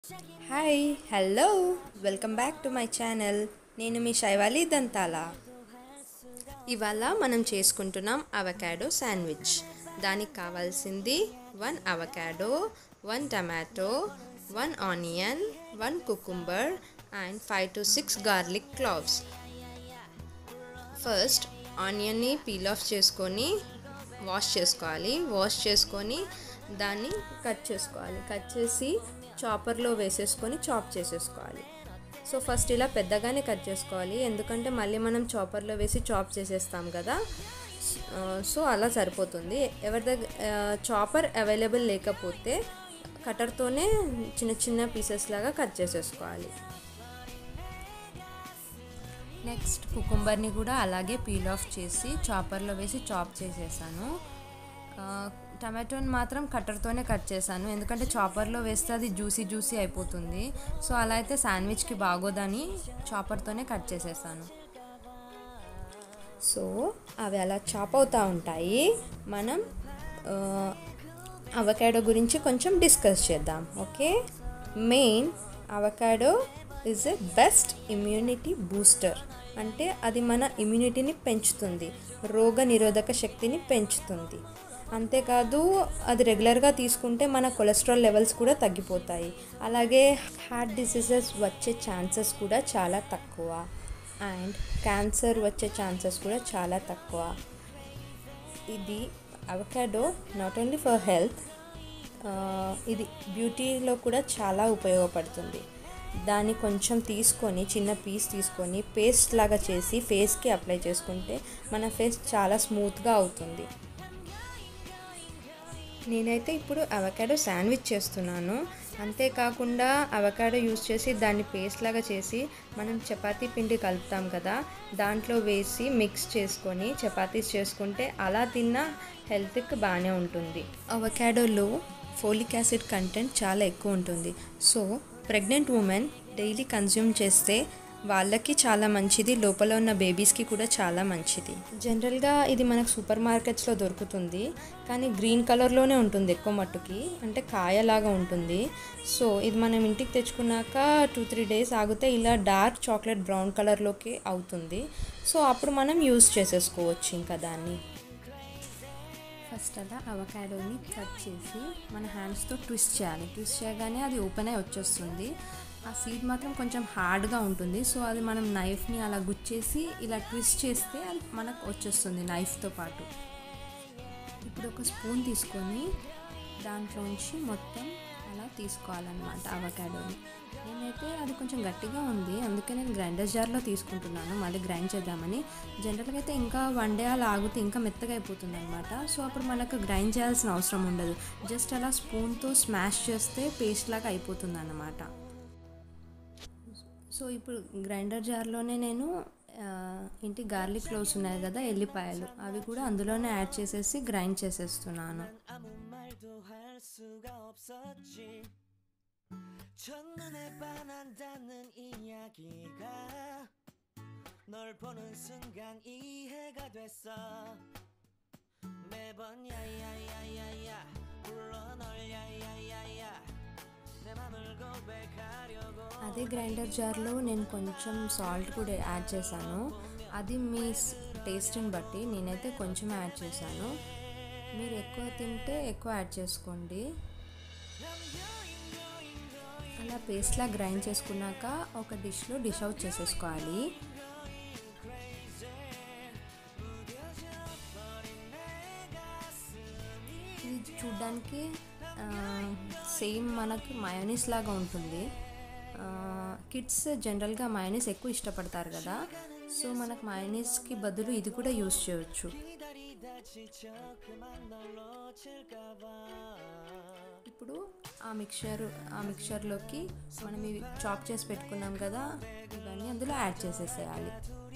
hi hello welcome back to my channel నేను మీ శైవాలి దంతాల ఇవాళ మనం చేసుకుంటున్నాం అవకాడో శాండ్విచ్ దానికి కావాల్సింది one avocado one tomato one onion one cucumber and five to six garlic cloves first ఆనియన్ని పీల్ ఆఫ్ చేసుకొని వాష్ చేసుకోవాలి వాష్ చేసుకొని దాన్ని కట్ చేసుకోవాలి కట్ చేసి చాపర్లో వేసేసుకొని చాప్ చేసేసుకోవాలి సో ఫస్ట్ ఇలా పెద్దగానే కట్ చేసుకోవాలి ఎందుకంటే మళ్ళీ మనం చాపర్లో వేసి చాప్ చేసేస్తాం కదా సో అలా సరిపోతుంది ఎవరి దగ్గర చాపర్ అవైలబుల్ లేకపోతే కటర్తోనే చిన్న చిన్న పీసెస్ లాగా కట్ చేసేసుకోవాలి నెక్స్ట్ కుకుంబర్ని కూడా అలాగే పీల్ ఆఫ్ చేసి చాపర్లో వేసి చాప్ చేసేసాను టమాటోని మాత్రం కట్టర్తోనే కట్ చేశాను ఎందుకంటే చాపర్లో వేస్తే అది జ్యూసీ జ్యూసీ అయిపోతుంది సో అలా అయితే శాండ్విచ్కి బాగోదని చాపర్తోనే కట్ చేసేసాను సో అవి అలా చాప్ అవుతూ ఉంటాయి మనం అవకాడో గురించి కొంచెం డిస్కస్ చేద్దాం okay main avocado is a best immunity booster అంటే అది మన ఇమ్యూనిటీని పెంచుతుంది రోగ నిరోధక శక్తిని పెంచుతుంది అంతేకాదు అది రెగ్యులర్గా తీసుకుంటే మన కొలెస్ట్రాల్ లెవెల్స్ కూడా తగ్గిపోతాయి అలాగే హార్ట్ డిసీజెస్ వచ్చే ఛాన్సెస్ కూడా చాలా తక్కువ అండ్ క్యాన్సర్ వచ్చే ఛాన్సెస్ కూడా చాలా తక్కువ ఇది avocado not only for health ఇది బ్యూటీలో కూడా చాలా ఉపయోగపడుతుంది దాన్ని కొంచెం తీసుకొని చిన్న పీస్ తీసుకొని పేస్ట్ లాగా చేసి ఫేస్కి అప్లై చేసుకుంటే మన ఫేస్ చాలా స్మూత్గా అవుతుంది నేనైతే ఇప్పుడు అవకాడో శాండ్విచ్ చేస్తున్నాను అంతేకాకుండా అవకాడో యూస్ చేసి దాన్ని పేస్ట్ లాగా చేసి మనం చపాతీ పిండి కలుపుతాం కదా దాంట్లో వేసి మిక్స్ చేసుకొని చపాతీస్ చేసుకుంటే అలా తిన్న హెల్త్కి బాగానే ఉంటుంది అవకాడోలో ఫోలిక్ యాసిడ్ కంటెంట్ చాలా ఎక్కువ ఉంటుంది so pregnant women daily consume చేస్తే వాళ్ళకి చాలా మంచిది లోపల ఉన్న బేబీస్కి కూడా చాలా మంచిది జనరల్గా ఇది మనకు సూపర్ మార్కెట్స్లో దొరుకుతుంది కానీ గ్రీన్ కలర్లోనే ఉంటుంది ఎక్కువ మట్టుకి అంటే కాయలాగా ఉంటుంది సో ఇది మనం ఇంటికి తెచ్చుకున్నాక టూ త్రీ డేస్ ఆగితే ఇలా డార్క్ చాక్లెట్ బ్రౌన్ కలర్లోకి అవుతుంది సో అప్పుడు మనం యూస్ చేసేసుకోవచ్చు ఇంకా దాన్ని ఫస్ట్ అలా అవకాడోని కట్ చేసి మన హ్యాండ్స్తో ట్విస్ట్ చేయాలి ట్విస్ట్ చేయగానే అది ఓపెన్ అయి వచ్చేస్తుంది ఆ సీడ్ మాత్రం కొంచెం హార్డ్గా ఉంటుంది సో అది మనం నైఫ్ని అలా గుచ్చేసి ఇలా ట్విస్ట్ చేస్తే అది మనకు వచ్చేస్తుంది నైఫ్తో పాటు ఇప్పుడు ఒక స్పూన్ తీసుకొని దాంట్లోంచి మొత్తం అలా తీసుకోవాలన్నమాట అవకాడోని నేనైతే అది కొంచెం గట్టిగా ఉంది అందుకే నేను గ్రైండర్ జార్లో తీసుకుంటున్నాను మళ్ళీ గ్రైండ్ చేద్దామని జనరల్గా అయితే ఇంకా వన్ డే అలా ఆగితే ఇంకా మెత్తగా అయిపోతుంది అనమాట సో అప్పుడు మనకు గ్రైండ్ చేయాల్సిన అవసరం ఉండదు జస్ట్ అలా స్పూన్తో స్మాష్ చేస్తే పేస్ట్ లాగా అయిపోతుంది అన్నమాట సో ఇప్పుడు గ్రైండర్ జార్లోనే నేను ఇంటి గార్లిక్ క్లోవ్స్ ఉన్నాయి కదా ఎల్లిపాయలు అవి కూడా అందులోనే యాడ్ చేసేసి గ్రైండ్ చేసేస్తున్నాను 첫눈에 반한다는 이야기가 널 보는 순간 이해가 됐어 매번 야야야야야 불러 널 야야야야 내 맘을 고백하려고 అదే గ్రైండర్ జార్లో నేను కొంచెం సాల్ట్ కూడా యాడ్ చేశాను అది మీ టేస్ట్ని బట్టి నేనైతే కొంచెం యాడ్ చేశాను మీరు ఎక్కువ తింటే ఎక్కువ యాడ్ చేసుకోండి అలా పేస్ట్లా గ్రైండ్ చేసుకున్నాక ఒక డిష్లో డిష్ అవుట్ చేసేసుకోవాలి ఇది చూడ్డానికి సేమ్ మనకి మయోనీస్ లాగా ఉంటుంది కిడ్స్ జనరల్గా మయోనీస్ ఎక్కువ ఇష్టపడతారు కదా సో మనకు మయోనీస్కి బదులు ఇది కూడా యూస్ చేయొచ్చు ఇప్పుడు ఆ మిక్చర్ ఆ మిక్చర్లోకి మనం ఇవి చాప్ చేసి పెట్టుకున్నాం కదా ఇవన్నీ అందులో యాడ్ చేసేసేయాలి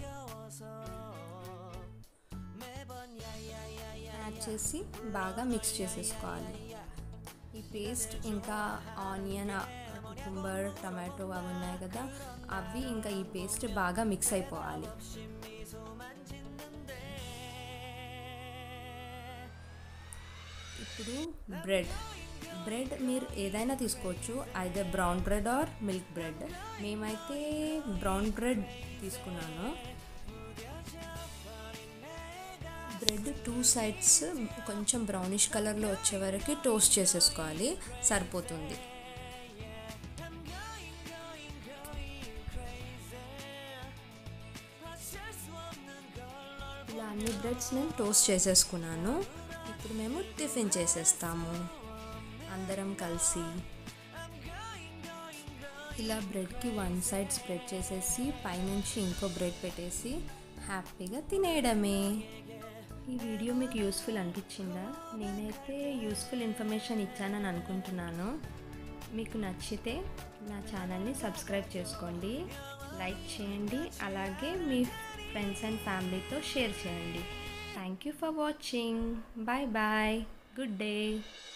యాడ్ చేసి బాగా మిక్స్ చేసేసుకోవాలి ఈ పేస్ట్ ఇంకా ఆనియన్ కుకుంబర్ టమాటో అవి ఉన్నాయి కదా అవి ఇంకా ఈ పేస్ట్ బాగా మిక్స్ అయిపోవాలి ఇప్పుడు బ్రెడ్ బ్రెడ్ మీరు ఏదైనా తీసుకోవచ్చు అయితే brown bread or milk bread మేమైతే బ్రౌన్ బ్రెడ్ తీసుకున్నాను బ్రెడ్ టూ సైడ్స్ కొంచెం బ్రౌనిష్ కలర్లో వచ్చే వరకు టోస్ట్ చేసేసుకోవాలి సరిపోతుంది ఇలా అన్ని బ్రెడ్స్ నేను టోస్ట్ చేసేసుకున్నాను ఇప్పుడు మేము టిఫిన్ చేసేస్తాము అందరం కలిసి ఇలా బ్రెడ్కి వన్ సైడ్ స్ప్రెడ్ చేసేసి పైనుంచి ఇంకో బ్రెడ్ పెట్టేసి హ్యాపీగా తినేయడమే ఈ వీడియో మీకు యూస్ఫుల్ అనిపించిందా నేనైతే యూస్ఫుల్ ఇన్ఫర్మేషన్ ఇచ్చానని అనుకుంటున్నాను మీకు నచ్చితే నా ఛానల్ని సబ్స్క్రైబ్ చేసుకోండి లైక్ చేయండి అలాగే మీ ఫ్రెండ్స్ అండ్ ఫ్యామిలీతో షేర్ చేయండి thank you for watching bye bye good day